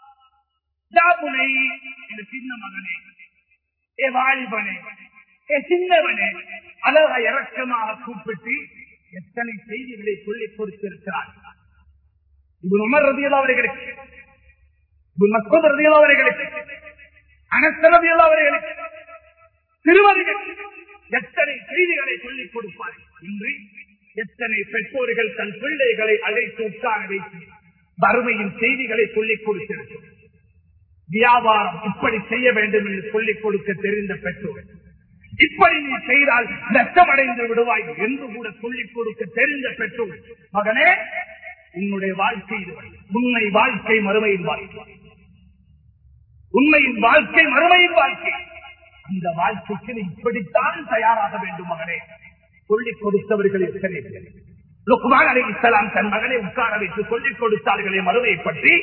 யாபுனை என் சின்ன மகனே ஏ வாலிபனே ஏ சின்னவனே அழகா இறக்கமாக கூப்பிட்டு எத்தனை செய்திகளை சொல்லிக் கொடுத்திருக்கிறார் இவன் உமர் ரதியல் அவர்களுக்கு இவன் மஸ்கூத் ரதியல் அவர்களுக்கு அனஸ் ரதியல் அவர்களுக்கு சிறுவர்கள் எத்தனை செய்திகளை சொல்லிக் கொடுப்பார் இன்று எத்தனை பெற்றோர்கள் தன் பிள்ளைகளை அழைத்து உட்கார வைத்து வறுமையின் செய்திகளை சொல்லிக் கொடுத்திருக்கிறார் வியாபாரம் இப்படி செய்ய வேண்டும் என்று சொல்லிக் கொடுக்க தெரிந்த பெற்றோர் இப்படி நீ செய்தால் நஷ்டமடைந்து விடுவாய் என்று கூட சொல்லிக் கொடுக்க தெரிந்த பெற்றோர் மகனே உன்னுடைய வாழ்க்கை இதுவரை உண்மை வாழ்க்கை மறுமையின் வாழ்க்கை உண்மையின் வாழ்க்கை மறுமையின் வாழ்க்கை இந்த வாழ்க்கைக்கு நீ இப்படித்தான் தயாராக வேண்டும் மகனே சொல்லிக் கொடுத்தவர்கள் எத்தனை பேர் லுக்மான் அலி இஸ்லாம் தன் மகனை உட்கார வைத்து சொல்லிக் கொடுத்தார்களே மறுமையை பற்றி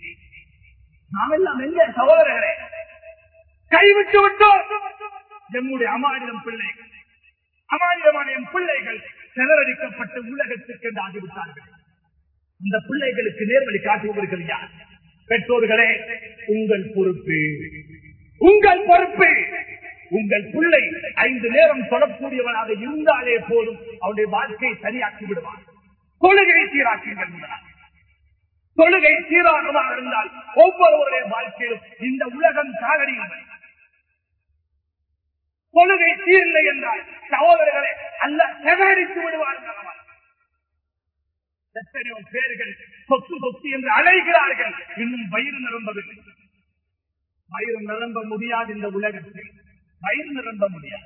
நாம் எல்லாம் எங்க சகோதரர்களே கைவிட்டு விட்டோம் நம்முடைய அமானியம் பிள்ளைகள் அமானியமான என் பிள்ளைகள் சிதறடிக்கப்பட்டு உலகத்துக்கு என்று ஆகிவிட்டார்கள் இந்த பிள்ளைகளுக்கு நேர்வழி காட்டுபவர்கள் யார் பெற்றோர்களே உங்கள் பொறுப்பு உங்கள் பொறுப்பு உங்கள் பிள்ளை ஐந்து நேரம் சொல்லக்கூடியவனாக இருந்தாலே போதும் அவனுடைய வாழ்க்கையை சரியாக்கி விடுவான் தொழுகை சீராக்குங்கள் முதலாக தொழுகை சீராகமாக இருந்தால் ஒவ்வொருவருடைய வாழ்க்கையிலும் இந்த உலகம் சாகடியுங்கள் தொழுகை சீரில்லை என்றால் சகோதரர்களை அல்ல செதறித்து விடுவார்கள் எத்தனையோ பேர்கள் சொத்து சொத்து என்று அழைகிறார்கள் இன்னும் வயிறு நிரம்பவில்லை வயிறு நிரம்ப முடியாது இந்த உலகத்தில் வயிறு நிரம்ப முடியாது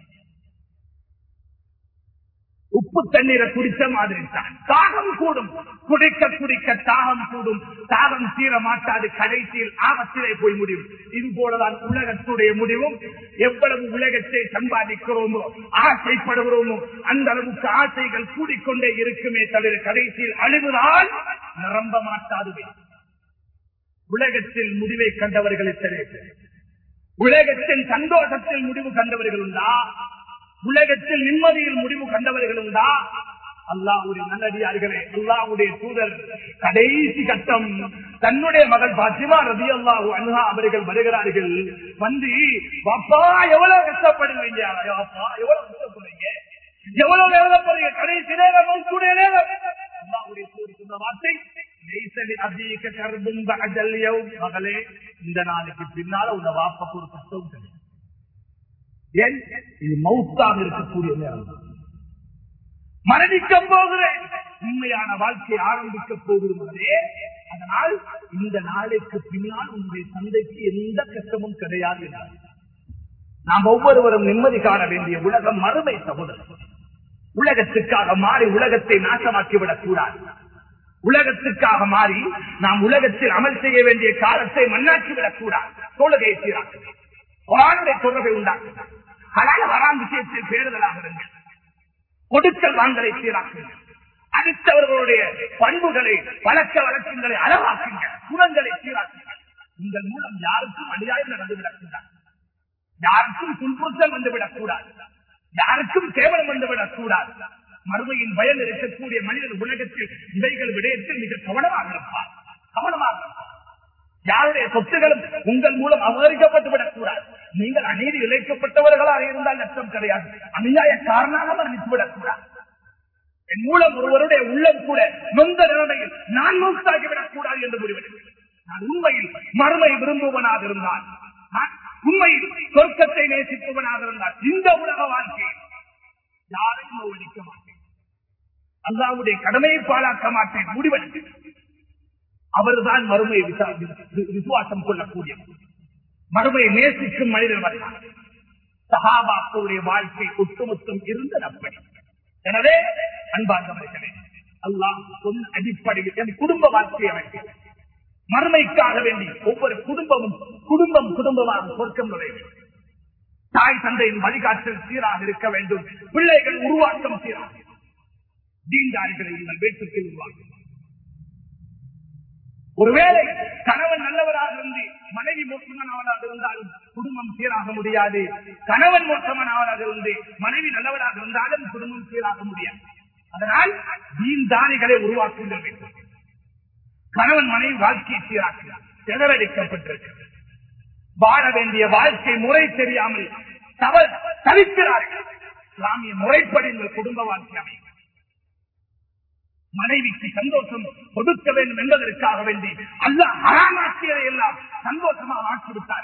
உப்பு தண்ணீரை குடித்த மாதிரி தான் தாகம் கூடும் குடிக்க குடிக்க தாகம் கூடும் தாகம் தீர மாட்டாது கடைசியில் ஆபத்திலே போய் முடியும் இது போலதான் உலகத்துடைய முடிவும் எவ்வளவு உலகத்தை சம்பாதிக்கிறோமோ ஆசைப்படுகிறோமோ அந்த அளவுக்கு ஆசைகள் கூடிக்கொண்டே இருக்குமே தவிர கடைசியில் அழிவுதான் நிரம்ப மாட்டாதுவே உலகத்தில் முடிவை கண்டவர்கள் எத்தனை பேர் உலகத்தின் சந்தோஷத்தில் முடிவு கண்டவர்கள் உண்டா உலகத்தில் நிம்மதியில் முடிவு கண்டவர்கள் உண்டா அல்லாவுடைய நல்லடியார்களே அல்லாவுடைய தூதர் கடைசி கட்டம் தன்னுடைய மகள் பாத்திமா ரதி அல்லாஹு அன்ஹா அவர்கள் வருகிறார்கள் வந்து பாப்பா எவ்வளவு கஷ்டப்படுவீங்க அப்பா எவ்வளவு கஷ்டப்படுவீங்க எவ்வளவு வேதப்படுறீங்க கடைசி நேரம் மௌத்துடைய நேரம் அல்லாவுடைய தூதர் சொன்ன வார்த்தை மகளே இந்த நாளைக்கு பின்னால உங்க வாப்பாக்கு ஒரு கஷ்டம் கிடையாது ஏன் இது மவுத்தாக இருக்கக்கூடிய நேரம் மரணிக்க போகிறேன் உண்மையான வாழ்க்கை ஆரம்பிக்க போகிறதே அதனால் இந்த நாளைக்கு பின்னால் உங்களுடைய தந்தைக்கு எந்த கஷ்டமும் கிடையாது என்றார் நாம் ஒவ்வொருவரும் நிம்மதி காண வேண்டிய உலகம் மறுமை சகோதரர் உலகத்துக்காக மாறி உலகத்தை நாசமாக்கிவிடக் கூடாது உலகத்துக்காக மாறி நாம் உலகத்தில் அமல் செய்ய வேண்டிய காலத்தை மண்ணாக்கிவிடக் கூடாது தொழுகை சீராக்குங்கள் குரானுடைய தொடர்பை உண்டாக்குங்கள் ஹலால வரான் விஷயத்தில் பேறுதலாக இருங்கள் கொடுக்கல் வாங்கலை சீராக்குங்கள் அடுத்தவர்களுடைய பண்புகளை பழக்க வழக்கங்களை அழகாக்குங்கள் குணங்களை சீராக்குங்கள் உங்கள் மூலம் யாருக்கும் அநியாயம் நடந்துவிடக் கூடாது யாருக்கும் துன்புறுத்தல் வந்துவிடக் கூடாது யாருக்கும் கேவலம் வந்துவிடக் கூடாது மறுமையின் பயன் இருக்கக்கூடிய மனிதன் உலகத்தில் இவைகள் விடயத்தில் மிக கவனமாக இருப்பார் கவனமாக இருப்பார் யாருடைய சொத்துகளும் உங்கள் மூலம் அபகரிக்கப்பட்டு விடக்கூடாது நீங்கள் அநீதி இழைக்கப்பட்டவர்களாக இருந்தால் நஷ்டம் கிடையாது அநியாய காரணமாக மன்னித்துவிடக் கூடாது என் மூலம் ஒருவருடைய உள்ளம் கூட நொந்த நிலைமையில் நான் மூத்தாகிவிடக் கூடாது என்று முடிவெடுக்கிறேன் நான் உண்மையில் மறுமை விரும்புவனாக இருந்தால் நான் உண்மையில் சொர்க்கத்தை நேசிப்பவனாக இருந்தால் இந்த உலக வாழ்க்கை யாரையும் ஒழிக்க மாட்டேன் அல்லாவுடைய கடமையை பாழாக்க மாட்டேன் முடிவெடுத்து அவர்தான் மறுமையை விசா- வி- விசுவாசம் கொள்ளக்கூடிய மறுமையை நேசிக்கும் மனிதர் வரலாம் சகாபாக்களுடைய வாழ்க்கை ஒட்டுமொத்தம் இருந்த அப்படி எனவே அன்பார்ந்தவர்களே அல்லாஹ் சொன்ன அடிப்படையில் என் குடும்ப வாழ்க்கை அமைக்க மறுமைக்காக வேண்டி ஒவ்வொரு குடும்பமும் குடும்பம் குடும்பமாக சொர்க்கம் நுழைய வேண்டும். தாய் தந்தையின் வழிகாட்டல் சீராக இருக்க வேண்டும் பிள்ளைகள் உருவாக்கம் சீராக தீண்டாரிகளை உங்கள் வீட்டுக்கு உருவாக்கும் ஒருவேளை கணவன் நல்லவராக இருந்து மனைவி மோசமானவராக இருந்தாலும் குடும்பம் சீராக முடியாது கணவன் மோசமானவராக இருந்து மனைவி நல்லவராக இருந்தாலும் குடும்பம் சீராக முடியாது அதனால் தீன்தானிகளை உருவாக்குகின்ற வேண்டும் கணவன் மனைவி வாழ்க்கையை சீராக்கிறார் செலவழிக்கப்பட்டிருக்கிறது வாழ வேண்டிய வாழ்க்கை முறை தெரியாமல் தவ தவிக்கிறார்கள் இஸ்லாமிய முறைப்படி இந்த குடும்ப வாழ்க்கை அமையும் மனைவிக்கு சந்தோஷம் கொடுக்க வேண்டும் என்பதற்காக வேண்டி அல்ல அறாமாக்கியதை எல்லாம் சந்தோஷமாக ஆக்கிவிட்டார்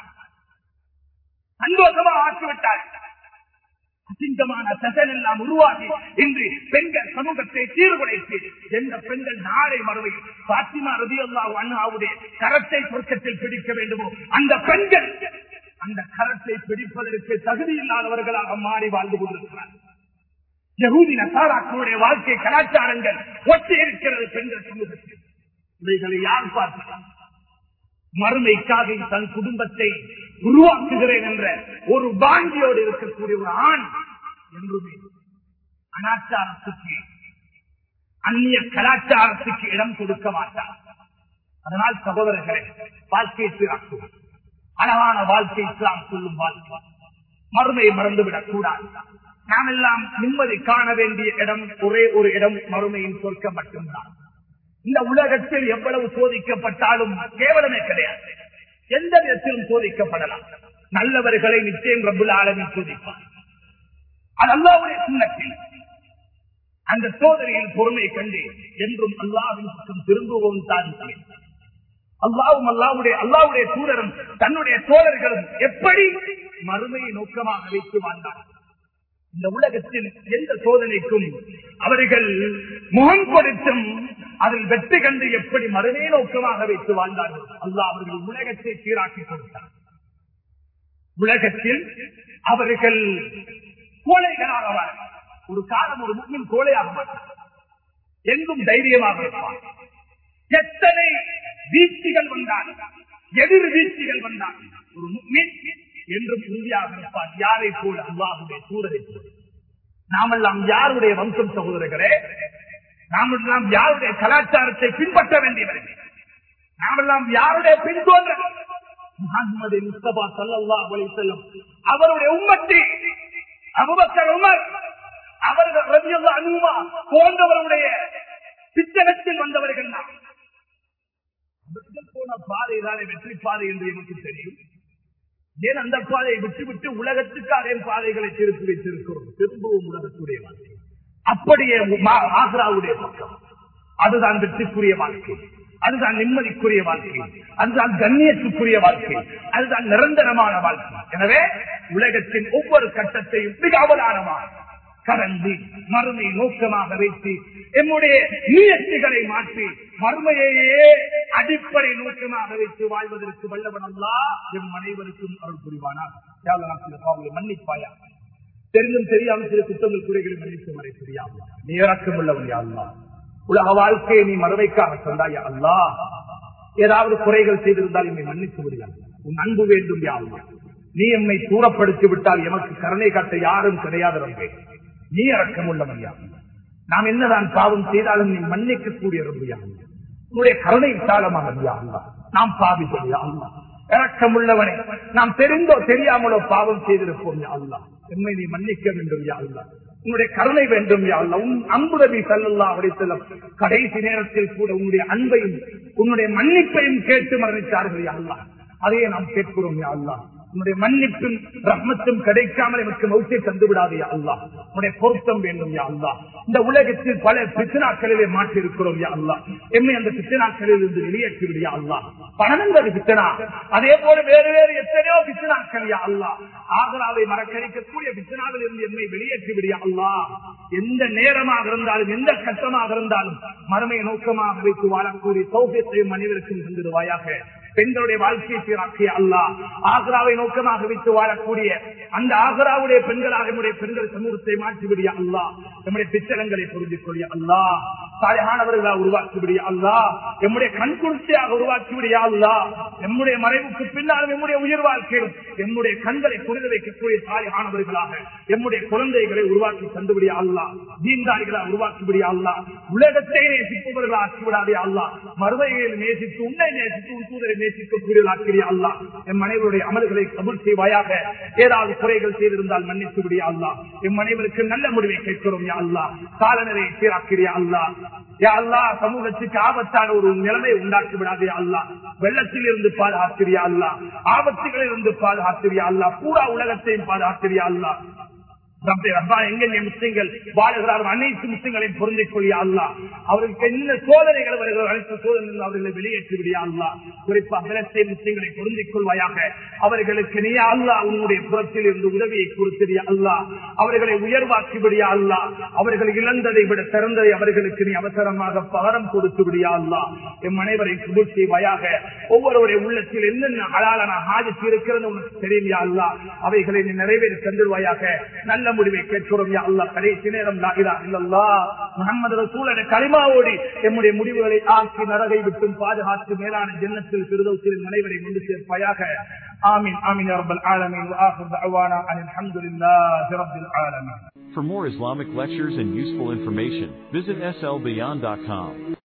சந்தோஷமாக ஆக்கிவிட்டார் அசிங்கமான சசன் எல்லாம் உருவாகி இன்று பெண்கள் சமூகத்தை சீர்குலைத்து எந்த பெண்கள் நாளை மறுவையில் பாத்திமா ரதி அண்ணாவுடைய கரத்தை சொர்க்கத்தில் பிடிக்க வேண்டுமோ அந்த பெண்கள் அந்த கரத்தை பிடிப்பதற்கு தகுதி இல்லாதவர்களாக மாறி வாழ்ந்து கொண்டிருக்கிறார் யகூதி நசாராக்களுடைய வாழ்க்கை கலாச்சாரங்கள் ஒட்டி இருக்கிறது பெண்கள் சமூகத்தில் இவைகளை யார் பார்க்கிறார் மறுமைக்காக தன் குடும்பத்தை உருவாக்குகிறேன் என்ற ஒரு பாங்கியோடு இருக்கக்கூடிய ஒரு ஆண் என்றுமே அனாச்சாரத்துக்கு அந்நிய கலாச்சாரத்துக்கு இடம் கொடுக்க மாட்டார் அதனால் சகோதரர்களே வாழ்க்கையை சீராக்குவோம் அழகான வாழ்க்கை இஸ்லாம் சொல்லும் வாழ்க்கை மறுமையை மறந்துவிடக் கூடாது நாம் எல்லாம் நிம்மதி காண வேண்டிய இடம் ஒரே ஒரு இடம் மறுமையின் சொர்க்கம் மட்டும்தான் இந்த உலகத்தில் எவ்வளவு சோதிக்கப்பட்டாலும் கேவலமே கிடையாது எந்த விதத்திலும் சோதிக்கப்படலாம் நல்லவர்களை நிச்சயம் ரபுல் ஆலமின் சோதிப்பார் அது அல்லாவுடைய சுண்ணத்தில் அந்த சோதனையில் பொறுமை கண்டு என்றும் அல்லாவின் பக்கம் திரும்புவோம் தான் அல்லாவும் அல்லாவுடைய அல்லாவுடைய தூதரும் தன்னுடைய தோழர்களும் எப்படி மறுமையை நோக்கமாக வைத்து வாழ்ந்தார்கள் இந்த உலகத்தில் எந்த சோதனைக்கும் அவர்கள் முகம் கொடுத்தும் அதில் வெற்றி கண்டு எப்படி மறுமே நோக்கமாக வைத்து வாழ்ந்தார்கள் அல்லாஹ் அவர்கள் உலகத்தை சீராக்கி கொடுத்தார் உலகத்தில் அவர்கள் கோழைகளாக வாழ்ந்தார்கள். ஒரு காலம் ஒரு முக்கியம் கோழையாக மாட்டார் எங்கும் தைரியமாக இருப்பார் எத்தனை வீழ்ச்சிகள் வந்தால் எதிர் வீழ்ச்சிகள் வந்தால் ஒரு முக்மின் என்றும் உறுதியாக இருப்பார் யாரை போல அல்லாஹுடைய சூழலை போல நாமெல்லாம் யாருடைய வம்சம் சகோதரர்களே நாமெல்லாம் யாருடைய கலாச்சாரத்தை பின்பற்ற வேண்டியவர்கள் நாமெல்லாம் யாருடைய பின்தோன்ற முகமது முஸ்தபா சல்லா அலி செல்லம் அவருடைய உம்மத்தி அபுபக்கர் உமர் அவர்கள் ரவியல்லா அனுமா போன்றவருடைய சித்தகத்தில் வந்தவர்கள் நாம் அவர்கள் போன பாதை தானே வெற்றி பாதை என்று எனக்கு தெரியும் ஏன் அந்த பாதையை விட்டுவிட்டு உலகத்துக்கு அதே பாதைகளை திருப்பி வைத்திருக்கிறோம் திரும்பவும் உலகத்துடைய வாழ்க்கை அப்படியே மா- ஆக்ராவுடைய பக்கம் அதுதான் வெற்றிக்குரிய வாழ்க்கை அதுதான் நிம்மதிக்குரிய வாழ்க்கை அதுதான் கண்ணியத்துக்குரிய வாழ்க்கை அதுதான் நிரந்தரமான வாழ்க்கை எனவே உலகத்தின் ஒவ்வொரு கட்டத்தையும் மிக அவதானமாக கடந்து மறுமை நோக்கமாக வைத்து எம்முடைய நீயத்துகளை மாற்றி மறுமையையே அடிப்படை நோக்கமாக வைத்து வாழ்வதற்கு வல்லவன் அல்லா எம் அனைவருக்கும் அருள் புரிவானார் யாழ்லா சில பாவங்களை மன்னிப்பாயா தெரிந்தும் தெரியாமல் சில குற்றங்கள் குறைகளை மன்னித்து மறை தெரியாமல் நீ இறக்கம் உள்ளவன் அல்லா உலக வாழ்க்கையை நீ மறுவைக்காக தந்தாயா அல்லா ஏதாவது குறைகள் செய்திருந்தால் என்னை மன்னித்து முடியாது உன் அன்பு வேண்டும் யா அல்லாஹ். நீ எம்மை தூரப்படுத்தி விட்டால் எமக்கு கருணை காட்ட யாரும் கிடையாது ரம்பே நீ இறக்கம் உள்ளவன் யா அல்லாஹ். நாம் என்னதான் பாவம் செய்தாலும் நீ மன்னிக்க கூடிய ரம்பியா உன்னுடைய கருணை விசாலமாக யா அல்லாஹ். நாம் பாவிப்போம் யா அல்லாஹ். இரக்கம் உள்ளவனே நாம் தெரிந்தோ தெரியாமலோ பாவம் செய்திருப்போம் யா அல்லாஹ். எம்மை நீ மன்னிக்க வேண்டும் யா அல்லாஹ். உன்னுடைய கருணை வேண்டும் யா அல்லாஹ். உன் அன்புதவி சல்லல்லா அடித்தலம் கடைசி நேரத்தில் கூட உன்னுடைய அன்பையும் உன்னுடைய மன்னிப்பையும் கேட்டு மரணித்தார்கள் யா அல்லாஹ். அதையே நாம் கேட்கிறோம் யா அல்லாஹ். உன்னுடைய மன்னிப்பும் ரஹ்மத்தும் கிடைக்காமல் எனக்கு மௌத்தை தந்து விடாது யா அல்லாஹ் உன்னுடைய பொருத்தம் வேண்டும் யா அல்லாஹ் இந்த உலகத்தில் பல பித்தனாக்களிலே மாற்றி இருக்கிறோம் யா அல்லாஹ் என்னை அந்த பித்தனாக்களில் இருந்து வெளியேற்றி விடியா அல்லாஹ் பணம் என்பது பித்தனா அதே போல வேறு வேறு எத்தனையோ பித்தனாக்கள் யா அல்லாஹ் ஆகராவை மறக்கடிக்கக்கூடிய பித்தனாவில் இருந்து என்னை வெளியேற்றி விடியா அல்லாஹ் எந்த நேரமாக இருந்தாலும் எந்த கட்டமாக இருந்தாலும் மறுமையை நோக்கமாக வைத்து வாழக்கூடிய சௌகியத்தையும் மனிதருக்கும் தந்துடுவாயாக பெண்களுடைய வாழ்க்கையை சீராக்கிய அல்லா ஆக்ராவை நோக்கமாக வைத்து வாழக்கூடிய அந்த ஆக்ராவுடைய பெண்களாக நம்முடைய பெண்கள் சமூகத்தை மாற்றிவிடிய அல்லா நம்முடைய பிச்சலங்களை புரிந்து கொள்ளிய அல்லா தாயானவர்களாக உருவாக்கிவிடிய அல்லா நம்முடைய கண்குறிச்சியாக உருவாக்கிவிடிய அல்லா நம்முடைய மறைவுக்கு பின்னால் நம்முடைய உயிர் வாழ்க்கையிலும் நம்முடைய கண்களை புரிந்து வைக்கக்கூடிய தாயானவர்களாக நம்முடைய குழந்தைகளை உருவாக்கி தந்துவிடிய அல்லா தீன்தாரிகளாக உருவாக்கிவிடிய அல்லா உலகத்தை நேசிப்பவர்களாக ஆக்கிவிடாதே அல்லா மறுமையில் நேசித்து உன்னை நேசித்து உன் தூதரை நேசிக்கக்கூடிய அல்லா என் மனைவருடைய அமல்களை கபூல் செய்வாயாக ஏதாவது குறைகள் செய்திருந்தால் மன்னித்து விடிய அல்லா என் மனைவருக்கு நல்ல முடிவை கேட்கிறோம் யா அல்லா காலநிலை சீராக்கிறியா அல்லா யா அல்லா சமூகத்துக்கு ஆபத்தான ஒரு நிலைமை உண்டாக்கி விடாதே அல்லா வெள்ளத்தில் இருந்து பாதுகாத்திரியா அல்லா ஆபத்துகளில் இருந்து பாதுகாத்திரியா அல்லா பூரா உலகத்தையும் பாதுகாத்திரியா அல்லா எங்கெங்கே முஸ்லிம்கள் வாழுகிறார்கள் அனைத்து முஸ்லிம்களையும் பொருந்திக் கொள்ளியா அல்லா அவர்களுக்கு என்ன சோதனைகள் வருகிறது அனைத்து சோதனைகள் அவர்களை வெளியேற்றி விடியா அல்லா குறிப்பாக விலத்தை முஸ்லிம்களை பொருந்திக் கொள்வாயாக அவர்களுக்கு நீ அல்லா உன்னுடைய புறத்தில் இருந்து உதவியை கொடுத்தியா அல்லா அவர்களை உயர்வாக்கி விடியா அல்லா அவர்கள் இழந்ததை விட சிறந்ததை அவர்களுக்கு நீ அவசரமாக பகரம் கொடுத்து விடியா அல்லா எம் அனைவரை குபுல் செய்வாயாக ஒவ்வொருவருடைய உள்ளத்தில் என்னென்ன அலாலான ஹாஜத்து இருக்கிறது உனக்கு தெரியும் அல்லா அவைகளை நீ நிறைவேறி தந்துருவாயாக நல்ல முடிவை கேட்கிறோம் யா அல்லா கடைசி நேரம் முகமது ரசூலன களிமாவோடி எம்முடைய முடிவுகளை ஆக்கி நரகை விட்டும் பாதுகாத்து மேலான ஜென்னத்தில் திருதௌத்தில் நினைவரை கொண்டு சேர்ப்பாயாக ஆமீன் ஆமீன் ரப்பல் ஆலமீன் وآخر دعوانا أن الحمد لله رب العالمين For more Islamic lectures and useful information, visit slbeyond.com.